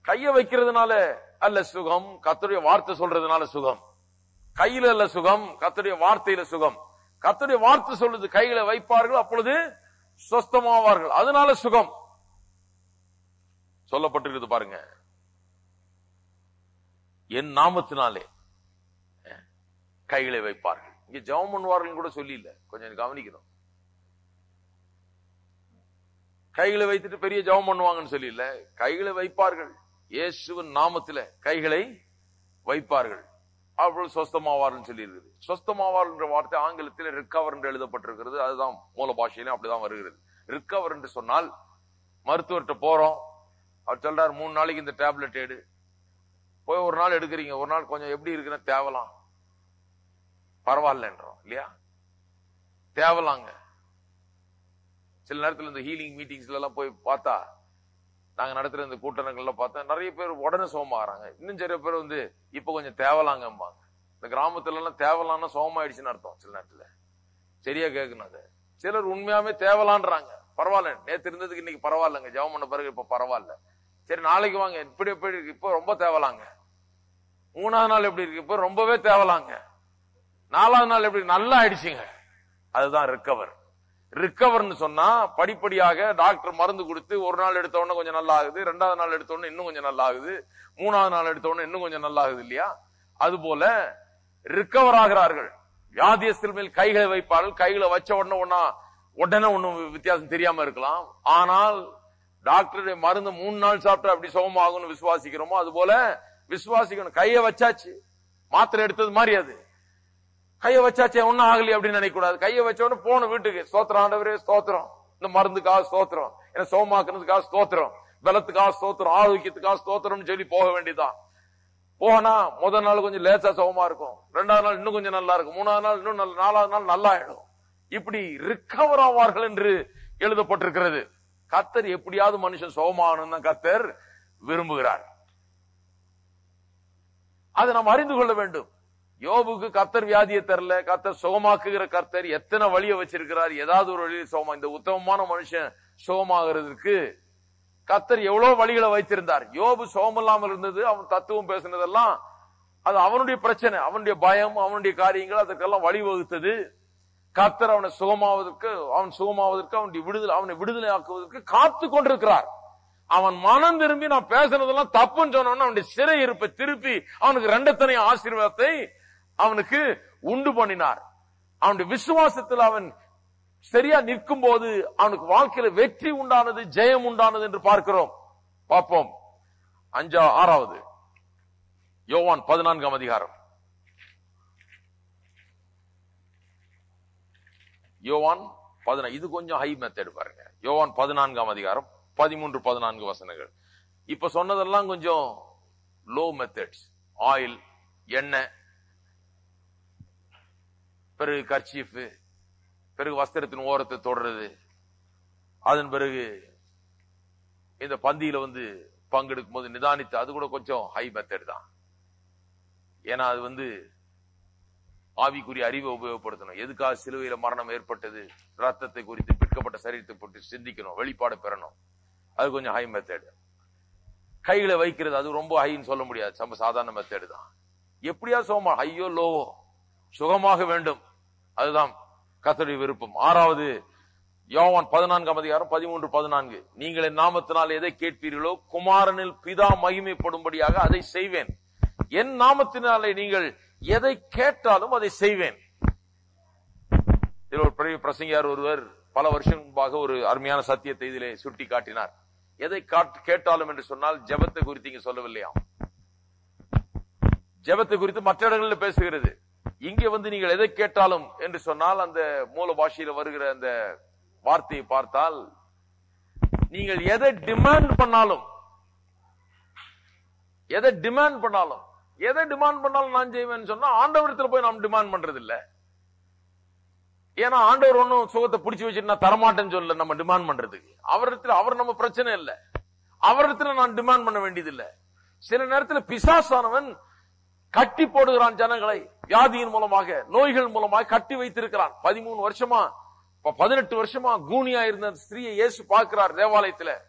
கைய வைக்கிறதுனால அல்ல சுகம் கர்த்தருடைய வார்த்தை சொல்றதுனால சுகம் கையில அல்ல சுகம் கர்த்தருடைய வார்த்தையில சுகம் கர்த்தருடைய வார்த்தை சொல்லுது கையில வைப்பார்கள் அப்பொழுது சொஸ்தமாவார்கள் அதனால சுகம் சொல்லப்பட்டிருக்குது பாருங்க என் நாமத்தினாலே அஹ், கைகளை வைப்பார்கள் இங்க ஜெபம் பண்ணுவார்கள் கூட சொல்லி இல்ல கொஞ்சம் கவனிக்கணும் கைகளை வைத்துட்டு பெரிய ஜெபம் பண்ணுவாங்கன்னு சொல்லி இல்ல கைகளை வைப்பார்கள் இயேசுவின் நாமத்தில கைகளை வைப்பார்கள் அப்பொழுது சொஸ்தமாவார்கள் சொல்லி இருக்குது சொஸ்தமாவார் என்ற வார்த்தை ஆங்கிலத்தில் ரிக்கவர் என்று எழுதப்பட்டிருக்கிறது அதுதான் மூல பாஷையிலும் அப்படிதான் வருகிறது ரிக்கவர் என்று சொன்னால் மருத்துவர்கிட்ட போறோம் அவர் சொல்றாரு மூணு நாளைக்கு இந்த டேப்லெட் எடு போய் ஒரு நாள் எடுக்கிறீங்க ஒரு நாள் கொஞ்சம் எப்படி இருக்குன்னு தேவலாம் பரவாயில்லன்றோம் இல்லையா தேவலாங்க சில நேரத்துல இந்த ஹீலிங் மீட்டிங்ஸ்ல எல்லாம் போய் பார்த்தா நாங்க நடத்துற இந்த கூட்டணங்கள்ல பார்த்தா நிறைய பேர் உடனே சோமாகறாங்க இன்னும் சில பேர் வந்து இப்ப கொஞ்சம் தேவலாங்கம்பாங்க இந்த கிராமத்துல எல்லாம் தேவலான்னா சோமாயிடுச்சுன்னு அர்த்தம் சில நேரத்துல சரியா கேட்கணும் அது சிலர் உண்மையாவே தேவலான்றாங்க பரவாயில்ல நேத்து இருந்ததுக்கு இன்னைக்கு பரவாயில்லங்க ஜெபம் பண்ண பிறகு இப்ப பரவாயில்ல சரி நாளைக்கு வாங்க இப்படி எப்படி இருக்கு இப்போ ரொம்ப தேவலாங்க மூணாவது நாள் எப்படி இருக்கு இப்போ ரொம்பவே தேவலாங்க நாலாவது நாள் எப்படி நல்லா ஆயிடுச்சுங்க அதுதான் ரிக்கவர் ரிக்கவர்னு சொன்னா படிப்படியாக டாக்டர் மருந்து கொடுத்து ஒரு நாள் எடுத்த உடனே கொஞ்சம் நல்லா ஆகுது ரெண்டாவது நாள் எடுத்த உடனே இன்னும் கொஞ்சம் நல்லா ஆகுது மூணாவது நாள் எடுத்த உடனே இன்னும் கொஞ்சம் நல்லா ஆகுது இல்லையா அது போல ரிக்கவர் ஆகிறார்கள் வியாதியஸ்தில் மேல் கைகளை வைப்பார்கள் கைகளை வச்ச உடனே ஒன்னா உடனே ஒண்ணும் வித்தியாசம் தெரியாம இருக்கலாம் ஆனால் டாக்டருடைய மருந்து மூணு நாள் சாப்பிட்டா அப்படி சுகமாகும்னு விசுவாசிக்கிறோமோ அது போல விசுவாசிக்கணும் கையை வச்சாச்சு மாத்திரை எடுத்தது மாதிரி அது கையை வச்சாச்சே ஒன்னும் ஆகலையே அப்படின்னு நினைக்க கூடாது கையை வச்ச உடனே போன வீட்டுக்கு ஸ்தோத்திரம் ஆண்டவரே ஸ்தோத்திரம் இந்த மருந்துக்காக ஸ்தோத்திரம் என்ன சோமாக்குறதுக்காக ஸ்தோத்திரம் பலத்துக்காக ஸ்தோத்திரம் ஆரோக்கியத்துக்காக ஸ்தோத்திரம்னு சொல்லி போக வேண்டியதுதான் போனா முதல் நாள் கொஞ்சம் லேசா சுகமா இருக்கும் ரெண்டாவது நாள் இன்னும் கொஞ்சம் நல்லா இருக்கும் மூணாவது நாள் இன்னும் நல்ல- நாலாவது நாள் நல்லா ஆயிடும் இப்படி ரிக்கவர் ஆவார்கள் என்று எழுதப்பட்டிருக்கிறது கத்தர் எப்படியாவது மனுஷன் சுகமாகணும் தான் கத்தர் விரும்புகிறார் அதை நாம் அறிந்து கொள்ள வேண்டும் யோபுக்கு கர்த்தர் வியாதியை தரல கர்த்தர் சுகமாக்குகிற கர்த்தர் எத்தனை வழியை வச்சிருக்கிறார் ஏதாவது ஒரு வழியில் சுகமா இந்த உத்தமமான மனுஷன் சுகமாகிறதுக்கு கர்த்தர் எவ்வளவு வழிகளை வைத்திருந்தார் யோபு சுகமில்லாமல் இருந்தது அவன் தத்துவம் பேசினதெல்லாம் அது அவனுடைய பிரச்சனை அவனுடைய பயம் அவனுடைய காரியங்கள் அதற்கெல்லாம் வழிவகுத்தது கர்த்தர் அவனை சுகமாவதற்கு அவன் சுகமாவதற்கு அவனுடைய விடுதலை அவனை விடுதலை ஆக்குவதற்கு காத்து கொண்டிருக்கிறார் அவன் மனம் திரும்பி நான் பேசுனதெல்லாம் தப்புன்னு சொன்னவன அவனுடைய சிறை இருப்பை திருப்பி அவனுக்கு ரெண்டத்தனை ஆசீர்வாதத்தை அவனுக்கு உண்டு பண்ணினார் அவனுடைய விசுவாசத்தில் அவன் சரியா நிற்கும் போது அவனுக்கு வாழ்க்கையில வெற்றி உண்டானது ஜெயம் உண்டானது என்று பார்க்கிறோம் பார்ப்போம் அஞ்சா ஆறாவது யோவான் பதினான்காம் அதிகாரம் யோவான் பதினா இது கொஞ்சம் ஹை மெத்தட் பாருங்க யோவான் பதினான்காம் அதிகாரம் பதிமூன்று பதினான்கு வசனங்கள் இப்ப சொன்னதெல்லாம் கொஞ்சம் லோ மெத்தட்ஸ் ஆயில் எண்ணெய் பிறகு கர்ச்சீஃப் பிறகு வஸ்திரத்தின் ஓரத்தை தொடறது அதன் பிறகு இந்த பந்தியில வந்து பங்கெடுக்கும் போது நிதானித்து அது கூட கொஞ்சம் ஹை மெத்தட் தான் ஏன்னா அது வந்து ஆவிக்குரிய அறிவை உபயோகப்படுத்தணும் எதுக்காக சிலுவையில மரணம் ஏற்பட்டது ரத்தத்தை குறித்து பிற்கப்பட்ட சரீரத்தை பற்றி சிந்திக்கணும் வெளிப்பாடு பெறணும் அது கொஞ்சம் ஹை மெத்தட் கைகளை வைக்கிறது அது ரொம்ப ஹைன்னு சொல்ல முடியாது நம்ம சாதாரண மெத்தட் தான் எப்படியா சோமா ஐயோ லோவோ சுகமாக வேண்டும் அதுதான் கர்த்தருடைய விருப்பம் ஆறாவது யோவான் பதினான்காம் அதிகாரம் பதிமூன்று பதினான்கு நீங்கள் என் நாமத்தினால் எதை கேட்பீர்களோ குமாரனில் பிதா மகிமைப்படும்படியாக அதை செய்வேன் என் நாமத்தினாலே நீங்கள் எதை கேட்டாலும் அதை செய்வேன் இதில் ஒரு பெரிய பிரசங்கியார் ஒருவர் பல வருஷம் முன்பாக ஒரு அருமையான சத்தியத்தை இதிலே சுட்டி காட்டினார் எதை காட்- கேட்டாலும் என்று சொன்னால் ஜெபத்தை குறித்து இங்க சொல்லவில்லையாம் ஜெபத்தை குறித்து மற்ற இடங்களில் பேசுகிறது இங்கே வந்து நீங்கள் எதை கேட்டாலும் என்று சொன்னால் அந்த மூல பாஷையில வருகிற அந்த வார்த்தையை பார்த்தால் நீங்கள் எதை டிமாண்ட் பண்ணாலும் எதை டிமாண்ட் பண்ணாலும் எதை டிமாண்ட் பண்ணாலும் நான் செய்வேன்னு சொன்னா ஆண்டவரத்துல போய் நாம் டிமாண்ட் பண்றது இல்ல ஏன்னா ஆண்டவர் ஒன்னும் சுகத்தை பிடிச்சு வச்சுட்டு நான் தரமாட்டேன்னு சொல்ல நம்ம டிமாண்ட் பண்றதுக்கு அவரிடத்துல அவர் நம்ம பிரச்சனை இல்ல அவரிடத்துல நான் டிமாண்ட் பண்ண வேண்டியது இல்ல சில நேரத்துல பிசாசானவன் கட்டி போடுகிறான் ஜனங்களை வியாதியின் மூலமாக நோய்கள் மூலமாக கட்டி வைத்திருக்கிறான் பதிமூணு வருஷமா இப்ப பதினெட்டு வருஷமா கூனியா இருந்த அந்த ஸ்திரீயை இயேசு பார்க்கிறார் தேவாலயத்துல